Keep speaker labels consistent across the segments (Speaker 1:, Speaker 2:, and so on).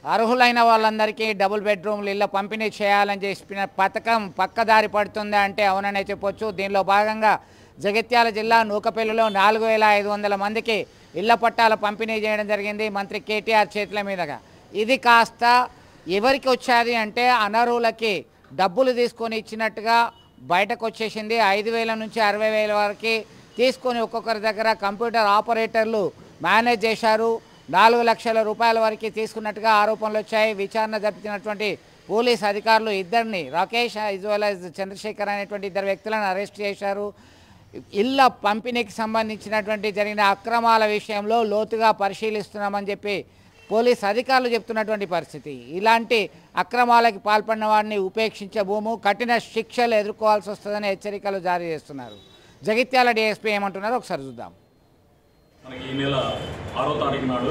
Speaker 1: అర్హులైన వాళ్ళందరికీ డబుల్ బెడ్రూమ్లు ఇళ్ళ పంపిణీ చేయాలని చెప్పిన పథకం పక్కదారి పడుతుందా అంటే అవుననే చెప్పొచ్చు దీనిలో భాగంగా జగిత్యాల జిల్లా నూకపల్లిలో నాలుగు వేల ఐదు వందల మందికి ఇళ్ల పట్టాల పంపిణీ చేయడం జరిగింది మంత్రి కేటీఆర్ చేతుల మీదుగా ఇది కాస్త ఎవరికి వచ్చేది అంటే అనర్హులకి డబ్బులు తీసుకొని ఇచ్చినట్టుగా బయటకు వచ్చేసింది ఐదు వేల నుంచి అరవై వేల వరకు తీసుకొని ఒక్కొక్కరి దగ్గర కంప్యూటర్ ఆపరేటర్లు మేనేజ్ చేశారు నాలుగు లక్షల రూపాయల వరకు తీసుకున్నట్టుగా ఆరోపణలు వచ్చాయి విచారణ జరిపినటువంటి పోలీస్ అధికారులు ఇద్దరిని Rakesh as well as Chandrasekhar అనేటువంటి ఇద్దరు వ్యక్తులను అరెస్ట్ చేశారు ఇళ్ళ పంపిణీకి సంబంధించినటువంటి జరిగిన అక్రమాల విషయంలో లోతుగా పరిశీలిస్తున్నామని చెప్పి పోలీస్ అధికారులు చెప్తున్నటువంటి పరిస్థితి ఇలాంటి అక్రమాలకి పాల్పడిన వారిని ఉపేక్షించబోము కఠిన శిక్షలు ఎదుర్కోవాల్సి వస్తుందని హెచ్చరికలు జారీ చేస్తున్నారు జగిత్యాల డిఎస్పీ ఏమంటున్నారో ఒకసారి చూద్దాం
Speaker 2: మనకి ఈ నెల ఆరో తారీఖు నాడు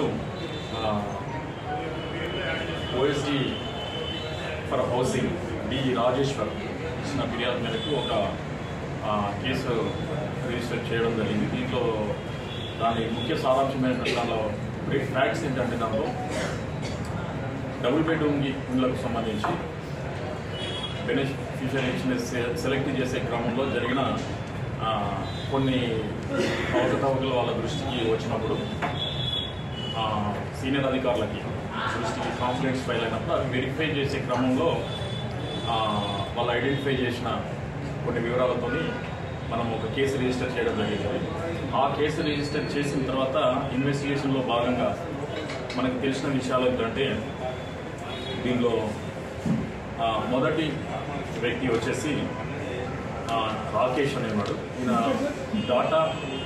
Speaker 2: OSD for housing D Rajeshwar ఇచ్చిన ఫిర్యాదు మేరకు ఒక ఆ, కేసు రిజిస్టర్ చేయడం జరిగింది దీంట్లో దాని ముఖ్య సారాంశమైన దానిలో బ్రీఫ్ ఫ్యాక్ట్స్ ఏంటంటే దాంట్లో డబుల్ బెడ్రూమ్ ఇళ్లకు సంబంధించి బెనిఫిషియరీ ఇచ్చిన సెలెక్ట్ చేసే క్రమంలో జరిగిన ఆ, కొన్ని అవకతవకలు వాళ్ళ దృష్టికి వచ్చినప్పుడు ఆ, సీనియర్ అధికారులకి దృష్టికి కాంప్లైంట్స్ ఫైల్ అయినప్పుడు అవి వెరిఫై చేసే క్రమంలో ఆ, వాళ్ళు ఐడెంటిఫై చేసిన కొన్ని వివరాలతో మనం ఒక కేసు రిజిస్టర్ చేయడం జరిగింది ఆ కేసు రిజిస్టర్ చేసిన తర్వాత ఇన్వెస్టిగేషన్లో భాగంగా మనకు తెలిసిన విషయాలు ఏంటంటే దీనిలో ఆ, మొదటి వ్యక్తి వచ్చేసి ఆ, రాకేష్ అనేవాడు ఈయన డాటా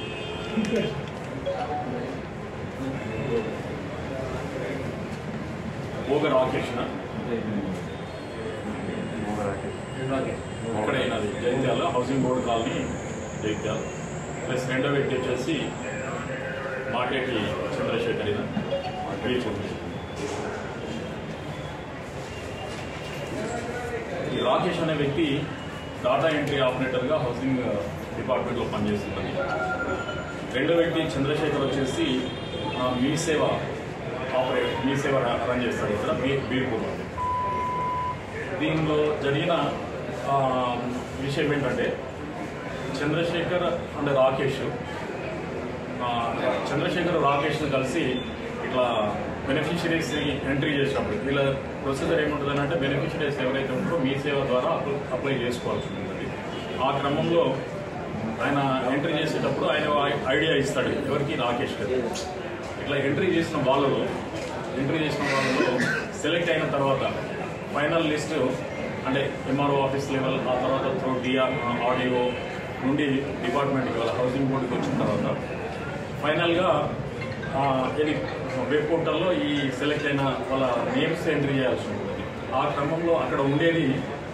Speaker 2: భోగ రాకేష్ ఒకడైనది Jaityala housing board colony Jaityala plus రెండో వ్యక్తి వచ్చేసి మాటేటి చంద్రశేఖర్ ఈయన బీచ్ ఉంది ఈ రాకేష్ అనే వ్యక్తి డాటా ఎంట్రీ ఆపరేటర్గా హౌసింగ్ డిపార్ట్మెంట్లో పనిచేస్తుంది రెండో వ్యక్తి చంద్రశేఖర్ వచ్చేసి ఆ, మీ సేవ ఆపరేట్ మీ సేవ ర- రన్ చేస్తాడు ఇక్కడ బీ బీర్పూర్లో దీనిలో జరిగిన ఆ, విషయం ఏంటంటే చంద్రశేఖర్ అండ్ రాకేష్ ఆ, చంద్రశేఖర్ రాకేష్ను కలిసి ఇట్లా బెనిఫిషరీస్ ఎంట్రీ చేసినప్పుడు వీళ్ళ ప్రొసీజర్ ఏముంటుందని అంటే బెనిఫిషరీస్ ఎవరైతే ఉంటారో మీ సేవ ద్వారా అప్లై అప్లై చేసుకోవాల్సి ఉంటుంది ఆ క్రమంలో ఆయన ఎంట్రీ చేసేటప్పుడు ఆయన ఐ- ఐడియా ఇస్తాడు ఎవరికి రాకేష్ గారు ఇట్లా ఎంట్రీ చేసిన వాళ్ళలో ఎంట్రీ చేసిన వాళ్ళలో సెలెక్ట్ అయిన తర్వాత ఫైనల్ లిస్ట్ అంటే ఎంఆర్ఓ ఆఫీస్ లెవెల్ ఆ తర్వాత త్రూ డిఆర్ ఆడియో నుండి డిపార్ట్మెంట్కి వాళ్ళ హౌసింగ్ బోర్డుకి వచ్చిన తర్వాత ఫైనల్గా ఆ, ఇది వెబ్ పోర్టల్లో ఈ సెలెక్ట్ అయిన వాళ్ళ నేమ్స్ ఎంట్రీ చేయాల్సి ఉంటుంది ఆ క్రమంలో అక్కడ ఉండేది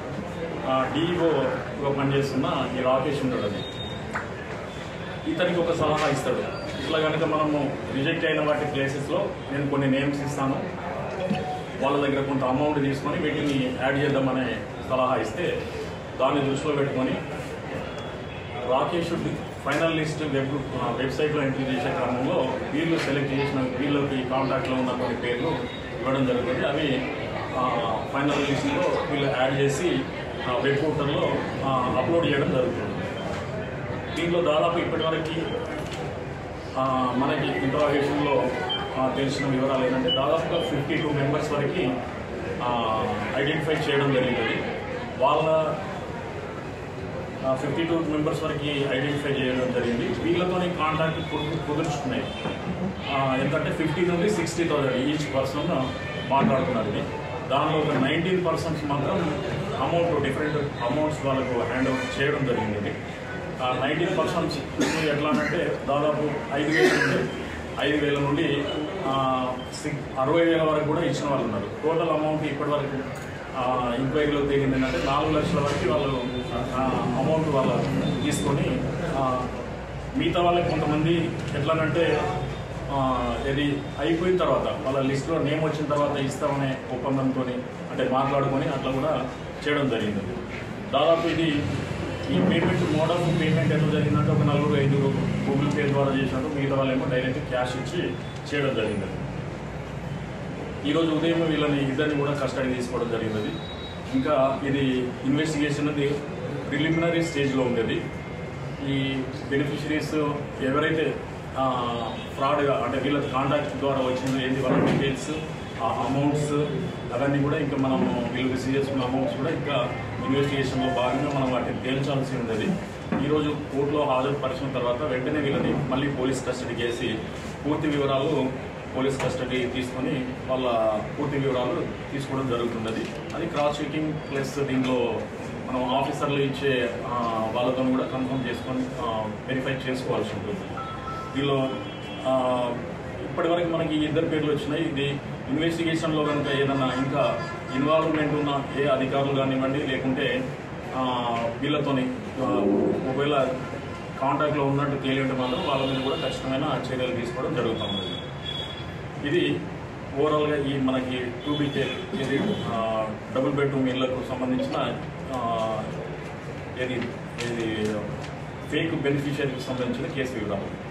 Speaker 2: డిఈఓగా పనిచేస్తున్న ఈ రాకేష్ ఉంటాడు అది ఇతనికి ఒక సలహా ఇస్తాడు ఇట్లా కనుక మనము రిజెక్ట్ అయిన వాటి ప్లేసెస్లో నేను కొన్ని నేమ్స్ ఇస్తాను వాళ్ళ దగ్గర కొంత అమౌంట్ తీసుకొని వీటిని యాడ్ చేద్దామనే సలహా ఇస్తే దాన్ని దృష్టిలో పెట్టుకొని రాకేష్ ఫైనల్ లిస్ట్ వెబ్ వెబ్సైట్లో ఎంట్రీ చేసే క్రమంలో వీళ్ళు సెలెక్ట్ చేసిన వీళ్ళకి కాంటాక్ట్లో ఉన్న కొన్ని పేర్లు ఇవ్వడం జరుగుతుంది అవి ఆ, ఫైనల్ లిస్ట్లో వీళ్ళు యాడ్ చేసి ఆ, వెబ్ పోర్టల్లో ఆ, అప్లోడ్ చేయడం జరుగుతుంది దీంట్లో దాదాపు ఇప్పటివరకు ఆ, మనకి ఇంట్రాగేషన్లో తెలిసిన వివరాలు ఏంటంటే దాదాపుగా ఫిఫ్టీ టూ మెంబర్స్ వరకు ఐడెంటిఫై చేయడం జరిగింది వాళ్ళ ఫిఫ్టీ టూ మెంబర్స్ వరకు ఐడెంటిఫై చేయడం జరిగింది వీళ్ళతోని కాంటాక్ట్ కుదు- కుదుర్చుకున్నాయి ఆ, ఎంతంటే ఫిఫ్టీ నుండి సిక్స్టీ థౌసండ్ ఈచ్ పర్సన్ మాట్లాడుతున్నారు ఇది దానిలో ఒక నైన్టీన్ పర్సెంట్స్ మాత్రం అమౌంట్ డిఫరెంట్ అమౌంట్స్ వాళ్ళకు హ్యాండ్ ఓవర్ చేయడం జరిగింది ఆ నైన్టీన్ పర్సెంట్స్ ఎట్లా అంటే దాదాపు ఐదు వేల నుండి ఐదు వేల నుండి ఆ, సిక్ అరవై వేల వరకు కూడా ఇచ్చిన వాళ్ళు ఉన్నారు టోటల్ అమౌంట్ ఇప్పటి వరకు ఎంక్వైరీలో తేలింది ఏంటంటే నాలుగు లక్షల వరకు వాళ్ళు అమౌంట్ వాళ్ళు తీసుకొని ఆ, మిగతా వాళ్ళకి కొంతమంది ఎట్లానంటే ఆ, ఇది అయిపోయిన తర్వాత వాళ్ళ లిస్ట్లో నేమ్ వచ్చిన తర్వాత ఇస్తామనే ఒప్పందంతో అంటే మాట్లాడుకొని అట్లా కూడా చేయడం జరిగింది దాదాపు ఇది ఈ పేమెంట్ మోడ్ ఆఫ్ పేమెంట్ ఎట్లా జరిగిందంటే ఒక నలుగురు ఐదుగురు గూగుల్ పే ద్వారా చేసినట్టు మిగతా వాళ్ళేమో డైరెక్ట్ క్యాష్ ఇచ్చి చేయడం జరిగింది ఈరోజు ఉదయం వీళ్ళని ఇద్దరిని కూడా కస్టడీ తీసుకోవడం జరిగినది ఇంకా ఇది ఇన్వెస్టిగేషన్ అది ప్రిలిమినరీ స్టేజ్లో ఉండేది ఈ బెనిఫిషరీస్ ఎవరైతే ఫ్రాడ్గా అంటే వీళ్ళ కాంటాక్ట్ ద్వారా వచ్చిందో ఏంటి వాళ్ళ డీటెయిల్స్ ఆ అమౌంట్స్ అవన్నీ కూడా ఇంకా మనం వీళ్ళు రిసీవ్ చేసుకున్న అమౌంట్స్ కూడా ఇంకా ఇన్వెస్టిగేషన్లో భాగంగా మనం వాటిని తేల్చాల్సి ఉన్నది ఈరోజు కోర్టులో హాజరుపరిచిన తర్వాత వెంటనే వీళ్ళని మళ్ళీ పోలీస్ కస్టడీకి వేసి పూర్తి వివరాలు పోలీస్ కస్టడీ తీసుకొని వాళ్ళ పూర్తి వివరాలు తీసుకోవడం జరుగుతున్నది అది క్రాస్ చెకింగ్ ప్లస్ దీనిలో మనం ఆఫీసర్లు ఇచ్చే ఆ, వాళ్ళతో కూడా కన్ఫర్మ్ చేసుకొని వెరిఫై చేసుకోవాల్సి ఉంటుంది దీనిలో ఆ, ఇప్పటివరకు మనకి ఈ ఇద్దరు పేర్లు వచ్చినాయి ఇది ఇన్వెస్టిగేషన్లో కనుక ఏదైనా ఇంకా ఇన్వాల్వ్మెంట్ ఉన్న ఏ అధికారులు కానివ్వండి లేకుంటే ఆ, వీళ్ళతోని ఆ, ఒకవేళ కాంటాక్ట్లో ఉన్నట్టు తేలింటే మాత్రం వాళ్ళ మీద కూడా ఖచ్చితమైన చర్యలు తీసుకోవడం జరుగుతూ ఉంది ఇది ఓవరాల్గా ఈ మనకి టూ బీకే ఇది ఆ, డబుల్ బెడ్రూమ్ ఇళ్లకు సంబంధించిన ఆ, ఇది ఇది ఫేక్ బెనిఫిషియరీకి సంబంధించిన కేసు వివరాలు